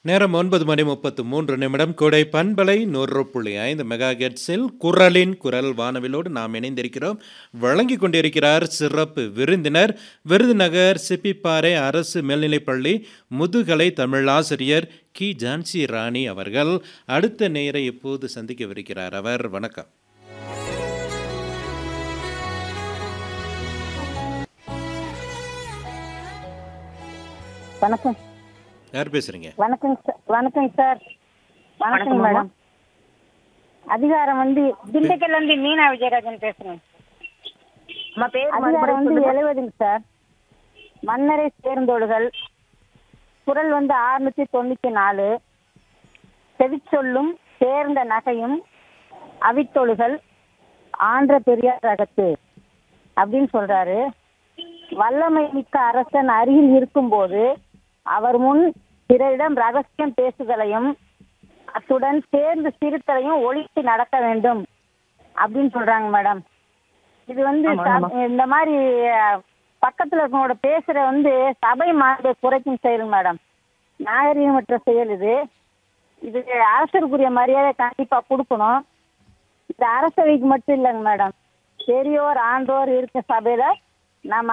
நேரம் ஒன்பது மணி முப்பத்து மூன்று நிமிடம் கொடை பண்பலை நூறு புள்ளி ஐந்து மெகா கெட்ஸில் குரலின் குரல் வானவிலோடு நாம் இணைந்திருக்கிறோம் வழங்கி கொண்டிருக்கிறார் சிறப்பு விருந்தினர் விருதுநகர் சிப்பிப்பாறை அரசு மேல்நிலைப்பள்ளி முதுகலை தமிழாசிரியர் கி ஜான்சி ராணி அவர்கள் அடுத்த நேரை இப்போது சந்திக்கவிருக்கிறார் அவர் வணக்கம் வணக்கம் யார் பேசுறீங்க வணக்கங்க சார் வணக்கங்க சார் வணக்கம் மேடம் அதிகாரம் வந்து திண்டுக்கல்ல இருந்து மீனா விஜயராஜன் பேசுறேன் அம்மா பேர் அதிகாரம் வந்து எழுபதுங்க சார் மன்னரை சேர்ந்தோடுகள் குரல் வந்து அறுநூத்தி தொண்ணூத்தி நாலு செவிச்சொல்லும் சேர்ந்த நகையும் அவித்தொழுகள் ஆன்ற பெரியார் ரகத்து அப்படின்னு சொல்றாரு வல்லமை மிக்க அரசன் அருகில் இருக்கும்போது அவர் முன் பிறரிடம் ரகசியம் பேசுதலையும் அத்துடன் சேர்ந்து சிரித்தலையும் ஒழித்து நடக்க வேண்டும் அப்படின்னு சொல்றாங்க மேடம் இது வந்து ச- இந்த மாதிரி அஹ், பக்கத்துல இருக்கவங்களோட பேசுற வந்து சபை மாண்பை குறைக்கும் செயல் மேடம் நாகரீகமற்ற செயல் இது இது அரசருக்குரிய மரியாதை கண்டிப்பா கொடுக்கணும் இது அரசவைக்கு மட்டும் இல்லைங்க மேடம் பெரியோர் ஆண்டோர் இருக்க சபையில நம்ம